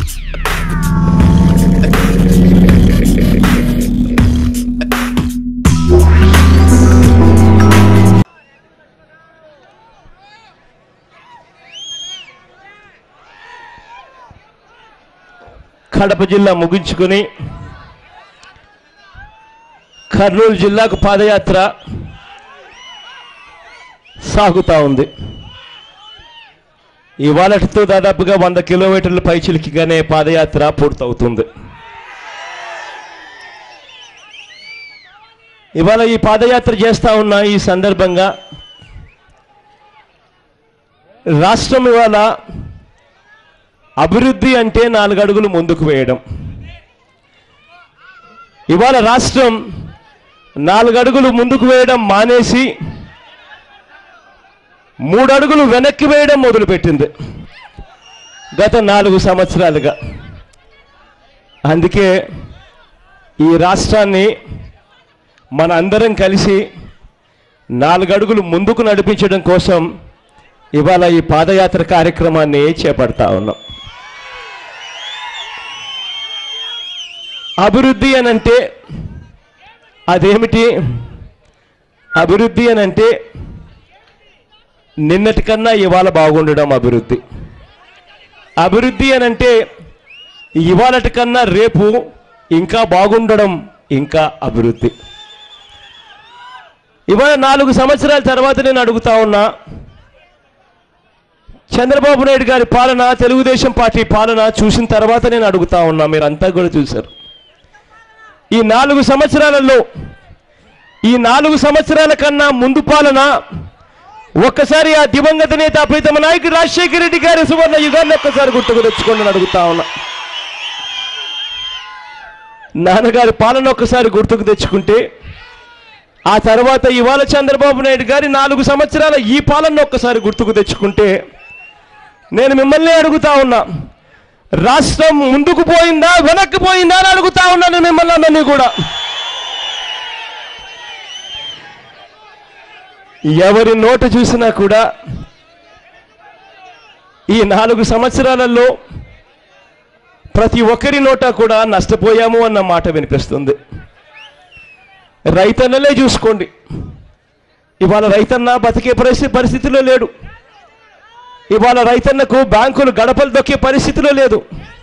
కడప జిల్లా ముగించుకుని కర్నూలు జిల్లాకు పాదయాత్ర సాగుతూ ఉంది ఇవాళతో దాదాపుగా వంద కిలోమీటర్ల పైచిలికిగానే పాదయాత్ర పూర్తవుతుంది ఇవాళ ఈ పాదయాత్ర చేస్తా ఉన్న ఈ సందర్భంగా రాష్ట్రం ఇవాళ అభివృద్ధి అంటే నాలుగు అడుగులు ముందుకు వేయడం ఇవాళ రాష్ట్రం నాలుగు అడుగులు ముందుకు వేయడం మానేసి మూడు అడుగులు వెనక్కి వేయడం మొదలుపెట్టింది గత నాలుగు సంవత్సరాలుగా అందుకే ఈ రాష్ట్రాన్ని మన అందరం కలిసి నాలుగు అడుగులు ముందుకు నడిపించడం కోసం ఇవాళ ఈ పాదయాత్ర కార్యక్రమాన్ని చేపడతా ఉన్నాం అభివృద్ధి అని అంటే అదేమిటి అభివృద్ధి అని అంటే నిన్నటికన్నా ఇవాళ బాగుండడం అభివృద్ధి అభివృద్ధి అని అంటే ఇవాళటి కన్నా రేపు ఇంకా బాగుండడం ఇంకా అభివృద్ధి ఇవాళ నాలుగు సంవత్సరాల తర్వాత నేను అడుగుతా ఉన్నా చంద్రబాబు నాయుడు గారి పాలన తెలుగుదేశం పార్టీ పాలన చూసిన తర్వాత నేను అడుగుతా ఉన్నా మీరంతా కూడా చూశారు ఈ నాలుగు సంవత్సరాలలో ఈ నాలుగు సంవత్సరాల కన్నా ముందు పాలన ఒక్కసారి ఆ దివంగత నేత ప్రీతమ నాయకుడు రాజశేఖర రెడ్డి గారి సువర్ణ యుగాన్ని ఒక్కసారి గుర్తుకు తెచ్చుకోండి అని అడుగుతా ఉన్నా నాన్నగారి పాలన ఒక్కసారి గుర్తుకు తెచ్చుకుంటే ఆ తర్వాత ఇవాళ చంద్రబాబు నాయుడు గారి నాలుగు సంవత్సరాల ఈ పాలన ఒక్కసారి గుర్తుకు తెచ్చుకుంటే నేను మిమ్మల్ని అడుగుతా ఉన్నా రాష్ట్రం ముందుకు పోయిందా వెనక్కి పోయిందా అని అడుగుతా ఉన్నాను మిమ్మల్ని అందరినీ కూడా ఎవరి నోట చూసినా కూడా ఈ నాలుగు సంవత్సరాలలో ప్రతి ఒక్కరి నోట కూడా నష్టపోయాము అన్న మాట వినిపిస్తుంది రైతన్నలే చూసుకోండి ఇవాళ రైతన్న బతికే పరిస్థితి పరిస్థితిలో లేడు ఇవాళ రైతన్నకు బ్యాంకులు గడపలు దొక్కే పరిస్థితిలో లేదు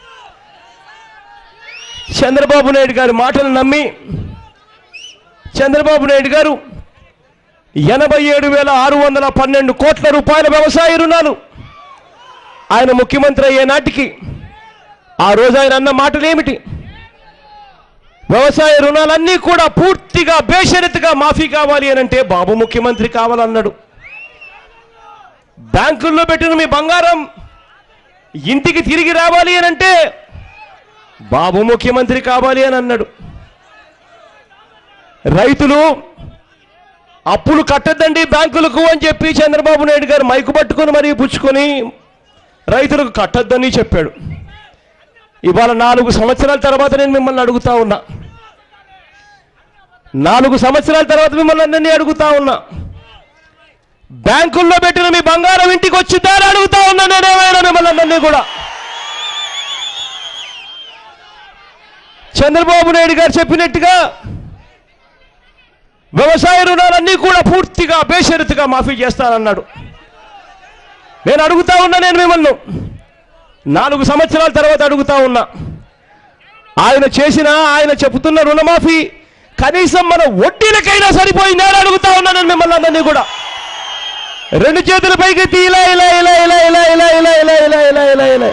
చంద్రబాబు నాయుడు గారి మాటలు నమ్మి చంద్రబాబు నాయుడు గారు ఎనభై ఏడు వేల ఆరు వందల పన్నెండు కోట్ల రూపాయల వ్యవసాయ రుణాలు ఆయన ముఖ్యమంత్రి అయ్యే నాటికి ఆ రోజు ఆయన అన్న మాటలు ఏమిటి వ్యవసాయ రుణాలన్నీ కూడా పూర్తిగా బేషరతుగా మాఫీ కావాలి అని అంటే బాబు ముఖ్యమంత్రి కావాలన్నాడు బ్యాంకుల్లో పెట్టిన మీ బంగారం ఇంటికి తిరిగి రావాలి అని అంటే బాబు ముఖ్యమంత్రి కావాలి అని అన్నాడు రైతులు అప్పులు కట్టద్దండి బ్యాంకులకు అని చెప్పి చంద్రబాబు నాయుడు గారు మైకు పట్టుకొని మరీ పుచ్చుకొని రైతులకు కట్టద్దని చెప్పాడు ఇవాళ నాలుగు సంవత్సరాల తర్వాత నేను మిమ్మల్ని అడుగుతా ఉన్నా నాలుగు సంవత్సరాల తర్వాత మిమ్మల్ని అందరినీ అడుగుతా ఉన్నా బ్యాంకుల్లో పెట్టిన మీ బంగారం ఇంటికి వచ్చిందా అని అడుగుతా ఉన్నా నేనేమైనా మిమ్మల్ని అందరినీ కూడా చంద్రబాబు నాయుడు గారు చెప్పినట్టుగా వ్యవసాయ రుణాలన్నీ కూడా పూర్తిగా బేషరతుగా మాఫీ చేస్తానన్నాడు నేను అడుగుతా ఉన్నా నేను మిమ్మల్ని నాలుగు సంవత్సరాల తర్వాత అడుగుతా ఉన్నా ఆయన చేసిన ఆయన చెబుతున్న రుణమాఫీ కనీసం మన వడ్డీలకైనా సరిపోయిందా అని అడుగుతా ఉన్నా నేను మిమ్మల్ని అందరినీ కూడా రెండు చేతుల పైకెత్తి ఇలా ఇలా ఇలా ఇలా ఇలా ఇలా ఇలా ఇలా ఇలా ఇలా ఇలా ఇలా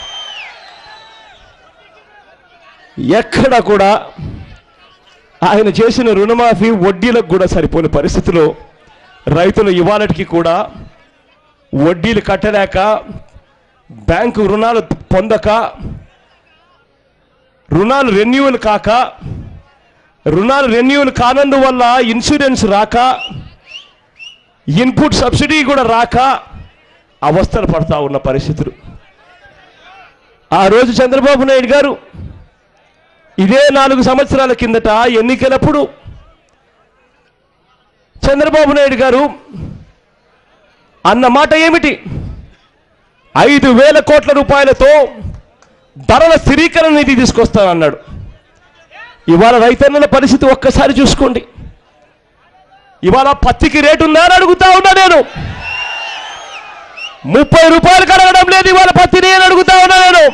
ఎక్కడ కూడా ఆయన చేసిన రుణమాఫీ వడ్డీలకు కూడా సరిపోని పరిస్థితిలో రైతులు ఇవాళకి కూడా వడ్డీలు కట్టలేక బ్యాంకు రుణాలు పొందక రుణాలు రెన్యూవల్ కాక రుణాలు రెన్యూవల్ కానందువల్ల ఇన్సూరెన్స్ రాక ఇన్పుట్ సబ్సిడీ కూడా రాక అవస్థలు పడతా ఉన్న పరిస్థితులు ఆ రోజు చంద్రబాబు నాయుడు గారు ఇదే నాలుగు సంవత్సరాల కిందట ఎన్నికలప్పుడు చంద్రబాబు నాయుడు గారు అన్న మాట ఏమిటి ఐదు వేల కోట్ల రూపాయలతో ధరల స్థిరీకరణ నిధి తీసుకొస్తానన్నాడు ఇవాళ రైతన్నల పరిస్థితి ఒక్కసారి చూసుకోండి ఇవాళ పత్తికి రేటు ఉందా అని అడుగుతా ఉన్నా నేను ముప్పై రూపాయలు కడగడం లేదు ఇవాళ పత్తిని అని అడుగుతా ఉన్నా నేను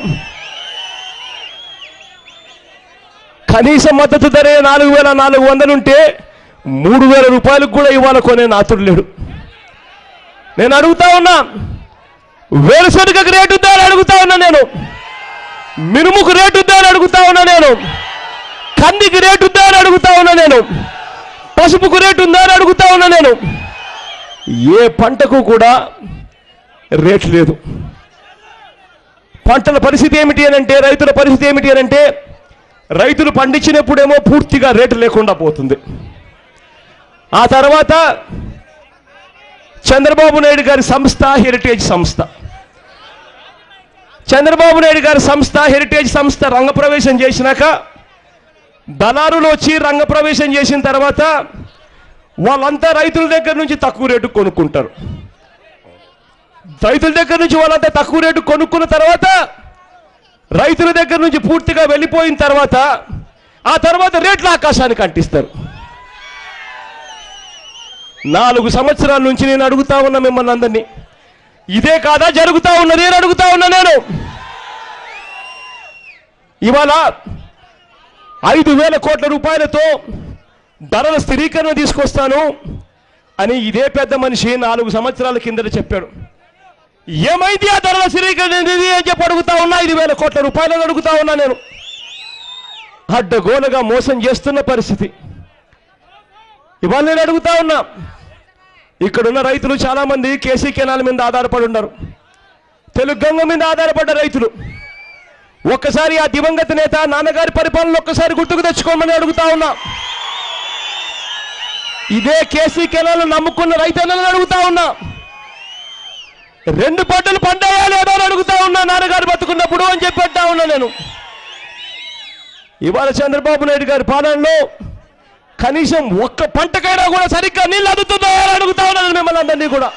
కనీస మద్దతు ధరే నాలుగు వేల నాలుగు వందలుంటే మూడు వేల రూపాయలకు కూడా ఇవాళ కొనే నాతుడు లేడు నేను అడుగుతా ఉన్నా వేరుశనగకు రేటు ఉందా అని అడుగుతా ఉన్నా నేను మినుముకు రేటు ఉందా అని అడుగుతా ఉన్నా నేను కందికి రేటు ఉందా అని అడుగుతా ఉన్నా నేను పసుపుకు రేటు ఉందా అని అడుగుతా ఉన్నా నేను ఏ పంటకు కూడా రేటు లేదు పంటల పరిస్థితి ఏమిటి అని అంటే రైతుల పరిస్థితి ఏమిటి అని అంటే రైతులు పండించినప్పుడేమో పూర్తిగా రేటు లేకుండా పోతుంది ఆ తర్వాత చంద్రబాబు నాయుడు గారి సంస్థ హెరిటేజ్ సంస్థ చంద్రబాబు నాయుడు గారి సంస్థ హెరిటేజ్ సంస్థ రంగప్రవేశం చేసినాక దళారులు వచ్చి రంగప్రవేశం చేసిన తర్వాత వాళ్ళంతా రైతుల దగ్గర నుంచి తక్కువ రేటు కొనుక్కుంటారు రైతుల దగ్గర నుంచి వాళ్ళంతా తక్కువ రేటు కొనుక్కున్న తర్వాత రైతుల దగ్గర నుంచి పూర్తిగా వెళ్ళిపోయిన తర్వాత ఆ తర్వాత రేట్లు ఆకాశానికి అంటిస్తారు నాలుగు సంవత్సరాల నుంచి నేను అడుగుతా ఉన్నా మిమ్మల్ని అందరినీ ఇదే కాదా జరుగుతా ఉన్నది అని అడుగుతా ఉన్నా నేను ఇవాళ ఐదు వేల కోట్ల రూపాయలతో ధరల స్థిరీకరణ తీసుకొస్తాను అని ఇదే పెద్ద మనిషి నాలుగు సంవత్సరాల కిందట చెప్పాడు ఏమైంది ఆ ధరల స్థిరీకరణ నిధి అని చెప్పి అడుగుతా ఉన్నా ఐదు వేల కోట్ల రూపాయలను అడుగుతా ఉన్నా నేను అడ్డగోలుగా మోసం చేస్తున్న పరిస్థితి ఇవాళ నేను అడుగుతా ఉన్నా ఇక్కడున్న రైతులు చాలా మంది కేసీ కెనాల్ మీద ఆధారపడి ఉన్నారు తెలుగు గంగ మీద ఆధారపడ్డ రైతులు ఒక్కసారి ఆ దివంగత నేత నాన్నగారి పరిపాలన ఒక్కసారి గుర్తుకు తెచ్చుకోమని అడుగుతా ఉన్నా ఇదే కేసీ కెనాల్ నమ్ముకున్న రైతన్నలను అడుగుతా ఉన్నా రెండు పంటలు పండాయా లేదా అని అడుగుతా ఉన్నా నాన్నగారు బతుకున్నప్పుడు అని చెప్పి అంటా ఉన్నా నేను ఇవాళ చంద్రబాబు నాయుడు గారి పాలనలో కనీసం ఒక్క పంటకైనా కూడా సరిగ్గా నీళ్ళు అందుతున్నాయా అని అడుగుతా ఉన్నాను మిమ్మల్ని అందరినీ కూడా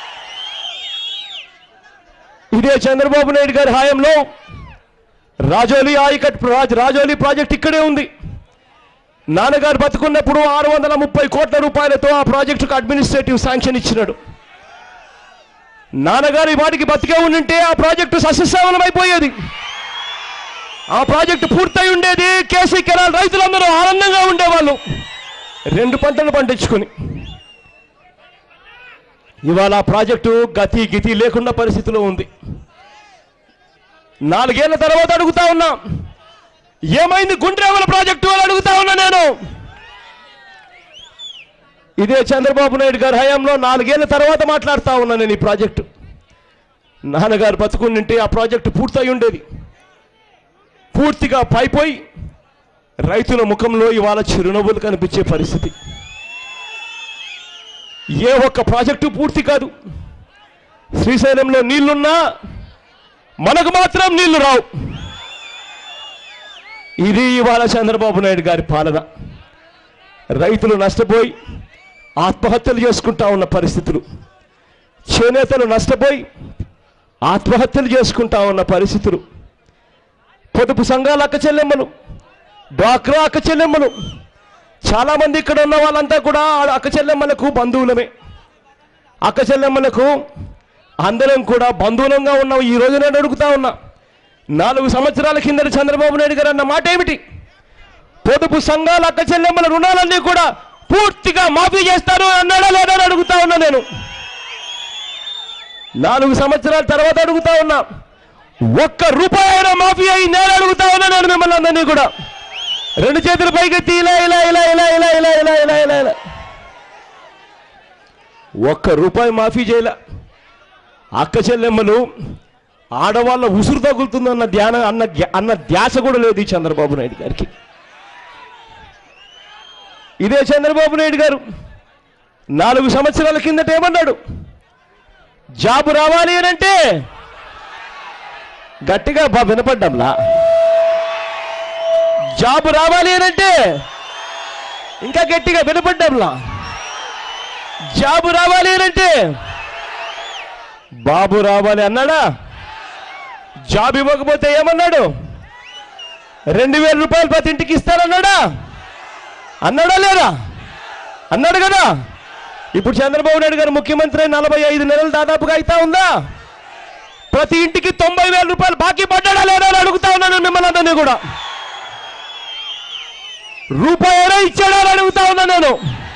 ఇదే చంద్రబాబు నాయుడు గారి హాయంలో రాజోలి ఆయకట్ రాజ్ రాజోలి ప్రాజెక్ట్ ఇక్కడే ఉంది నాన్నగారు బతుకున్నప్పుడు ఆరు వందల ముప్పై కోట్ల రూపాయలతో ఆ ప్రాజెక్టుకు అడ్మినిస్ట్రేటివ్ శాంక్షన్ ఇచ్చినాడు నాన్నగారు ఈ వాటికి బతికే ఉండింటే ఆ ప్రాజెక్టు సస్యశ్యామలం అయిపోయేది ఆ ప్రాజెక్టు పూర్తయి ఉండేది కేసీ కెనాల్ రైతులందరూ ఆనందంగా ఉండేవాళ్ళు రెండు పంటలు పండించుకొని ఇవాళ ఆ ప్రాజెక్టు గతి గితి లేకుండా పరిస్థితిలో ఉంది నాలుగేళ్ల తర్వాత అడుగుతా ఉన్నా ఏమైంది గుండ్రేవల ప్రాజెక్టు అని అడుగుతా ఉన్నా నేను ఇదే చంద్రబాబు నాయుడు గారి హయాంలో నాలుగేళ్ల తర్వాత మాట్లాడుతా ఉన్నా నేను ఈ ప్రాజెక్టు నాన్నగారు బతుకునింటే ఆ ప్రాజెక్టు పూర్తయి ఉండేది పూర్తిగా పైపోయి రైతుల ముఖంలో ఇవాళ చిరునవ్వులు కనిపించే పరిస్థితి ఏ ఒక్క ప్రాజెక్టు పూర్తి కాదు శ్రీశైలంలో నీళ్లున్నా మనకు మాత్రం నీళ్లు రావు ఇది ఇవాళ చంద్రబాబు నాయుడు గారి పాలన రైతులు నష్టపోయి ఆత్మహత్యలు చేసుకుంటా ఉన్న పరిస్థితులు చేనేతలు నష్టపోయి ఆత్మహత్యలు చేసుకుంటా ఉన్న పరిస్థితులు పొదుపు సంఘాల అక్క చెల్లెమ్మలు డ్వాక్రా అక్క చెల్లెమ్మలు చాలామంది ఇక్కడ ఉన్న వాళ్ళంతా కూడా ఆ అక్క చెల్లెమ్మలకు బంధువులమే అక్క చెల్లెమ్మలకు అందరం కూడా బంధువులంగా ఉన్నాం ఈ రోజు నేను అడుగుతా ఉన్నా నాలుగు సంవత్సరాల కిందట చంద్రబాబు నాయుడు గారు అన్న మాట ఏమిటి పొదుపు సంఘాల అక్క చెల్లెమ్మల రుణాలన్నీ కూడా పూర్తిగా మాఫీ చేస్తారు అన్నాడా లేదా అని అడుగుతా ఉన్నా నేను నాలుగు సంవత్సరాల తర్వాత అడుగుతా ఉన్నా ఒక్క రూపాయి అయినా మాఫీ అయి నేను అడుగుతా ఉన్నా నేను మిమ్మల్ని అందరినీ కూడా రెండు చేతులు పైకెత్తి ఇలా ఇలా ఇలా ఇలా ఇలా ఇలా ఇలా ఇలా ఇలా ఇలా ఒక్క రూపాయి మాఫీ చేయలే అక్క చెల్లెమ్మలు ఆడవాళ్ళ ఉసురు తగులుతుందన్న ధ్యానం అన్న ధ్యా- అన్న ధ్యాస కూడా లేదు ఈ చంద్రబాబు నాయుడు గారికి ఇదే చంద్రబాబు నాయుడు గారు నాలుగు సంవత్సరాల కిందట ఏమన్నాడు జాబు రావాలి అని అంటే గట్టిగా బా వినపడ్డంలా జాబు రావాలి అని అంటే ఇంకా గట్టిగా వినపడ్డంలా జాబు రావాలి అని అంటే బాబు రావాలి అన్నాడా జాబ్ ఇవ్వకపోతే ఏమన్నాడు రెండు వేల రూపాయలు ప్రతి ఇంటికి ఇస్తారన్నాడా అన్నాడా లేదా అన్నాడు కదా ఇప్పుడు చంద్రబాబు నాయుడు గారు ముఖ్యమంత్రి అయి నలభై ఐదు నెలలు దాదాపుగా అయితా ఉందా ప్రతి ఇంటికి తొంభై వేల రూపాయలు బాకీ పడ్డాడా లేదా అని అడుగుతా ఉన్నాను మిమ్మల్ని అందరినీ కూడా రూపాయైనా ఇచ్చాడా అని అడుగుతా ఉన్నా నేను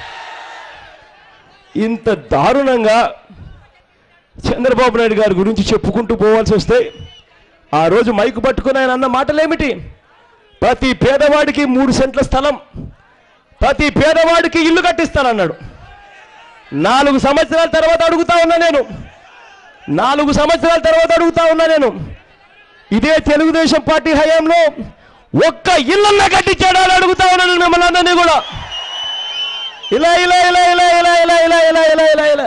ఇంత దారుణంగా చంద్రబాబు నాయుడు గారి గురించి చెప్పుకుంటూ పోవాల్సి వస్తే ఆ రోజు మైకు పట్టుకుని ఆయన అన్న మాటలేమిటి ప్రతి పేదవాడికి మూడు సెంట్ల స్థలం ప్రతి పేదవాడికి ఇల్లు కట్టిస్తానన్నాడు నాలుగు సంవత్సరాల తర్వాత అడుగుతా ఉన్నా నేను నాలుగు సంవత్సరాల తర్వాత అడుగుతా ఉన్నా నేను ఇదే తెలుగుదేశం పార్టీ హయాంలో ఒక్క ఇల్లన్నా కట్టించాడా అని అడుగుతా ఉన్నాను మిమ్మల్ని అందరినీ కూడా ఇలా ఇలా ఇలా ఇలా ఇలా ఇలా ఇలా ఇలా ఇలా ఇలా ఇలా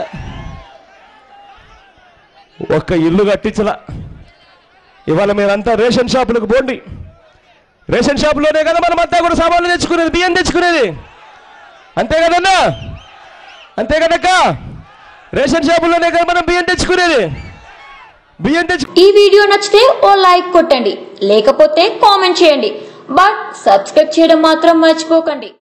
ఒక్క ఇల్లు కట్టించలా ఇవాళ మీరంతా రేషన్ షాపులకు పోండి రేషన్ షాపులోనే కదా మనం అంతా కూడా సామాన్లు తెచ్చుకునేది బియ్యం తెచ్చుకునేది అంతే కదన్నా అంతే కదక్క రేషన్ షాపులోనే కదా మనం బియ్యం తెచ్చుకునేది బియ్యం తెచ్చు ఈ వీడియో నచ్చితే ఓ లైక్ కొట్టండి లేకపోతే కామెంట్ చేయండి బట్ సబ్స్క్రైబ్ చేయడం మాత్రం మర్చిపోకండి